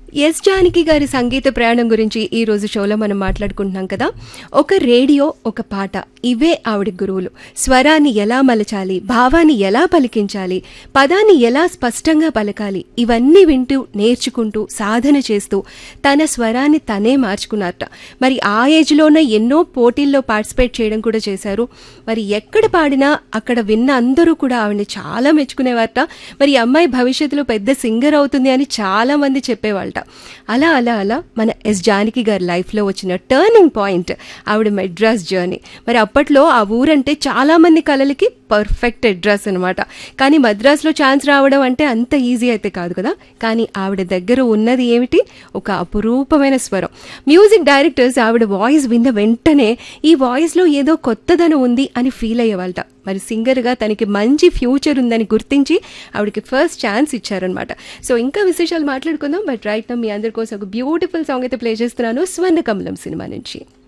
yes Janaki గారి సంగీత ప్రయాణం గురించి ఈ రోజు షోలో మనం మాట్లాడుకుంటున్నాం కదా ఒక రేడియో ఒక పాట ఇవే ఆవిడ గురువులు స్వరాన్ని ఎలా మలచాలి భావాన్ని ఎలా పలికించాలి పదాన్ని ఎలా స్పష్టంగా పలకాలి ఇవన్నీ వింటూ నేర్చుకుంటూ సాధన చేస్తూ తన స్వరాన్ని తనే మార్చుకున్నారట మరి ఆ ఏజ్లోనే ఎన్నో పోటీల్లో పార్టిసిపేట్ చేయడం కూడా చేశారు మరి ఎక్కడ పాడినా అక్కడ విన్న అందరూ కూడా ఆవిడని చాలా మెచ్చుకునేవారట మరి ఈ అమ్మాయి భవిష్యత్తులో పెద్ద సింగర్ అవుతుంది అని చాలా మంది చెప్పేవాళ్ళట అలా అలా అలా మన ఎస్ జానకి గారి లైఫ్లో వచ్చిన టర్నింగ్ పాయింట్ ఆవిడ మెడ్రాస్ జర్నీ మరి అప్పట్లో ఆ ఊరంటే చాలా మంది కళలకి పర్ఫెక్ట్ అడ్రస్ అనమాట కానీ మద్రాసులో ఛాన్స్ రావడం అంటే అంత ఈజీ అయితే కాదు కదా కానీ ఆవిడ దగ్గర ఉన్నది ఏమిటి ఒక అపురూపమైన స్వరం మ్యూజిక్ డైరెక్టర్స్ ఆవిడ వాయిస్ విన్న వెంటనే ఈ వాయిస్లో ఏదో కొత్తదనం ఉంది అని ఫీల్ అయ్యేవాళ్ళట మరి సింగర్గా తనకి మంచి ఫ్యూచర్ ఉందని గుర్తించి ఆవిడకి ఫస్ట్ ఛాన్స్ ఇచ్చారనమాట సో ఇంకా విశేషాలు మాట్లాడుకుందాం బట్ రైట్ నా మీ అందరి కోసం ఒక బ్యూటిఫుల్ సాంగ్ అయితే ప్లే చేస్తున్నాను స్వర్ణ కమలం సినిమా నుంచి